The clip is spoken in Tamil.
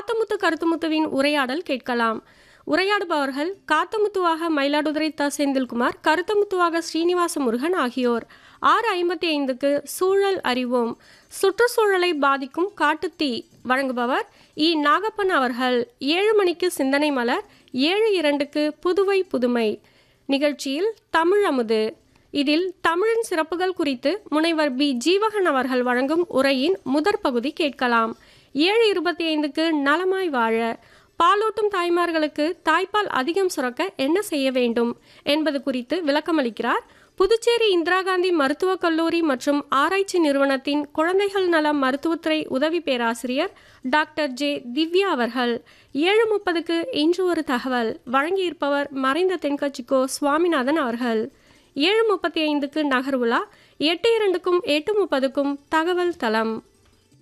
காத்தமுத்து கருத்துமுத்துவின் உரையாடல் கேட்கலாம் உரையாடுபவர்கள் காத்தமுத்துவாக மயிலாடுதுறை த செந்தில்குமார் கருத்தமுத்துவாக ஸ்ரீனிவாச முருகன் ஆகியோர் ஆறு ஐம்பத்தி ஐந்துக்கு சூழல் அறிவோம் சுற்றுச்சூழலை பாதிக்கும் காட்டுத்தீ வழங்குபவர் இ நாகப்பன் அவர்கள் ஏழு மணிக்கு சிந்தனை மலர் ஏழு இரண்டுக்கு புதுவை புதுமை நிகழ்ச்சியில் தமிழ் அமுது இதில் தமிழின் சிறப்புகள் குறித்து முனைவர் பி ஜீவகன் அவர்கள் வழங்கும் உரையின் முதற் பகுதி கேட்கலாம் ஏழு இருபத்தி ஐந்துக்கு நலமாய் வாழ பாலூட்டும் தாய்மார்களுக்கு தாய்ப்பால் அதிகம் சுரக்க என்ன செய்ய வேண்டும் என்பது குறித்து விளக்கமளிக்கிறார் புதுச்சேரி இந்திரா காந்தி மருத்துவக் கல்லூரி மற்றும் ஆராய்ச்சி நிறுவனத்தின் குழந்தைகள் நல மருத்துவத்துறை உதவி பேராசிரியர் டாக்டர் ஜே திவ்யா அவர்கள் ஏழு முப்பதுக்கு இன்று ஒரு தகவல் வழங்கியிருப்பவர் மறைந்த தென்கட்சிக்கோ சுவாமிநாதன் அவர்கள் ஏழு முப்பத்தி ஐந்துக்கு நகர்வுலா எட்டு இரண்டுக்கும் எட்டு முப்பதுக்கும் தகவல் தளம்